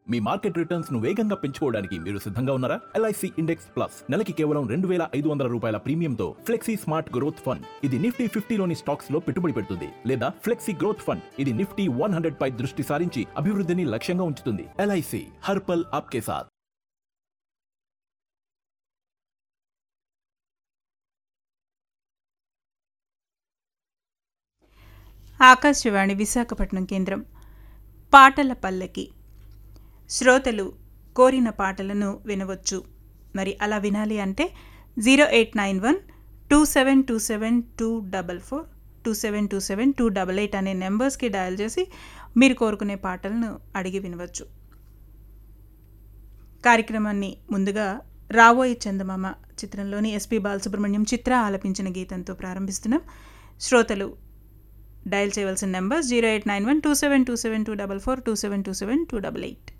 మీ market returns ను వేగంగా పెంచుకోవడానికి మీరు సిద్ధంగా ఉన్నారా ఎల్ఐసి ఇండెక్స్ ప్లస్ నెలకి కేవలం రెండు వేల ఐదు వందల రూపాయల ప్రీమియంతో ఫ్లెక్సీ స్మార్ట్ గ్రోత్ ఫండ్ ఇది నిఫ్టీ ఫిఫ్టీలోని స్టాక్స్ లో పెట్టుబడి పెడుతుంది లేదా ఫ్లెక్సీ గ్రోత్ ఫండ్ ఇది నిఫ్టీ వన్ హండ్రెడ్ పై దృష్టి సారించి అభివృద్ధిని లక్ష్యంగా ఉంచుతుంది ఎల్ఐసి హర్పల్ ఆప్కే సాత్ ఆకాశవాణి విశాఖపట్నం కేంద్రం పాటల పల్లకి శ్రోతలు కోరిన పాటలను వినవచ్చు మరి అలా వినాలి అంటే zero eight nine one two seven two seven two double four two seven two seven two double eight అనే నెంబర్స్కి డయల్ చేసి మీరు కోరుకునే పాటలను అడిగి వినవచ్చు కార్యక్రమాన్ని ముందుగా రాబోయే చందమామ చిత్రంలోని ఎస్పి బాలసుబ్రహ్మణ్యం చిత్ర ఆలపించిన గీతంతో ప్రారంభిస్తున్నాం శ్రోతలు డయల్ చేయవలసిన number zero eight nine one two seven two seven two double four two seven two seven two double eight